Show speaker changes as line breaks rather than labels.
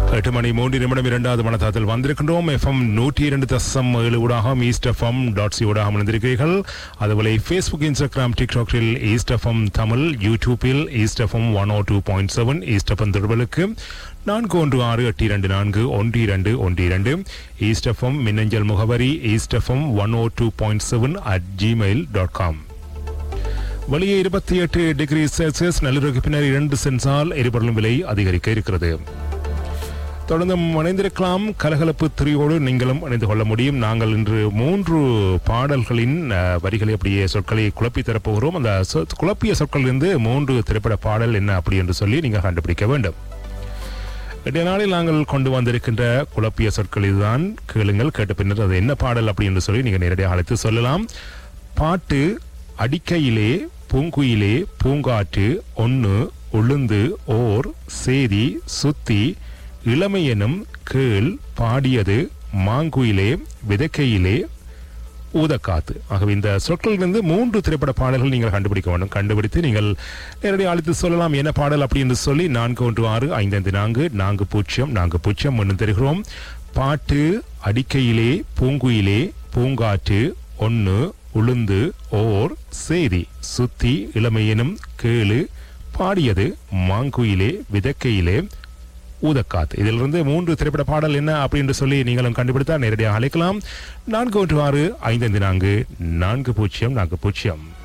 எட்டு மணி மூன்று நிமிடம் இரண்டாவது மனதாத்தில் வந்திருக்கின்றோம் எஃப்எம் நூற்றி இரண்டு தசம் ஏழு ஊடாக ஈஸ்ட் எஃப்எம் டாட் சி ஊடாக அமர்ந்திருக்கிறீர்கள் அதுபோல ஃபேஸ்புக் இன்ஸ்டாகிராம் டிக்டாக்கில் ஈஸ்ட் எஃப்எம் தமிழ் யூடியூப்பில் East FM one O two point seven East FM திருவலுக்கு நான்கு ஒன்று ஆறு எட்டு இரண்டு நான்கு ஒன்று இரண்டு ஒன்று இரண்டு ஈஸ்ட் எஃப்எம் மின்னஞ்சல் முகவரி East FM one O two point seven at Gmail dot com வெளியே இருபத்தி எட்டு டிகிரி செல்சியஸ் நள்ளிரவுக்கு பின்னர் இரண்டு சென்சால் எரிபொருளும் விலை அதிகரிக்க இருக்கிறது தொடர்ந்து இணைந்திருக்கலாம் கலகலப்பு திரியோடு நீங்களும் இணைந்து கொள்ள முடியும் நாங்கள் இன்று மூன்று பாடல்களின் அஹ், வரிகளை அப்படியே சொற்களை குழப்பி தரப்போகிறோம் அந்த சொ- குழப்பிய சொற்களிலிருந்து மூன்று திரைப்பட பாடல் என்ன அப்படி என்று சொல்லி நீங்கள் கண்டுபிடிக்க வேண்டும் இன்றைய நாளில் நாங்கள் கொண்டு வந்திருக்கின்ற குழப்பிய சொற்கள் இதுதான் கேளுங்கள் கேட்ட பின்னர் அது என்ன பாடல் அப்படி என்று சொல்லி நீங்கள் நேரடியாக அழைத்து சொல்லலாம் பாட்டு அடிக்கையிலே பூங்குயிலே பூங்காற்று ஒன்று உளுந்து ஓர் சேதி சுத்தி இளமை எனும் கீழ் பாடியது மாங்குயிலே விதக்கையிலே ஊதக்காத்து ஆகவே இந்த சொற்களிலிருந்து மூன்று திரைப்பட பாடல்கள் நீங்கள் கண்டுபிடிக்க வேண்டும் கண்டுபிடித்து நீங்கள் நேரடியாக அழைத்து சொல்லலாம் என்ன பாடல் அப்படி என்று சொல்லி நான்கு ஒன்று ஆறு ஐந்து ஐந்து நான்கு நான்கு பூஜ்ஜியம் நான்கு பூஜ்ஜியம் ஒன்று தருகிறோம் பாட்டு அடிக்கையிலே பூங்குயிலே பூங்காற்று ஒன்று உளுந்து ஓர் சேதி சுத்தி இளமையினும் கேளு பாடியது மாங்குயிலே விதக்கையிலே ஊதக்காத்து இதிலிருந்து மூன்று திரைப்பட பாடல் என்ன அப்படின்னு சொல்லி நீங்களும் கண்டுபிடித்தா நேரடியாக அழைக்கலாம் நான்கு ஒன்று ஆறு ஐந்து ஐந்து நான்கு நான்கு பூஜ்ஜியம் நான்கு பூஜ்ஜியம்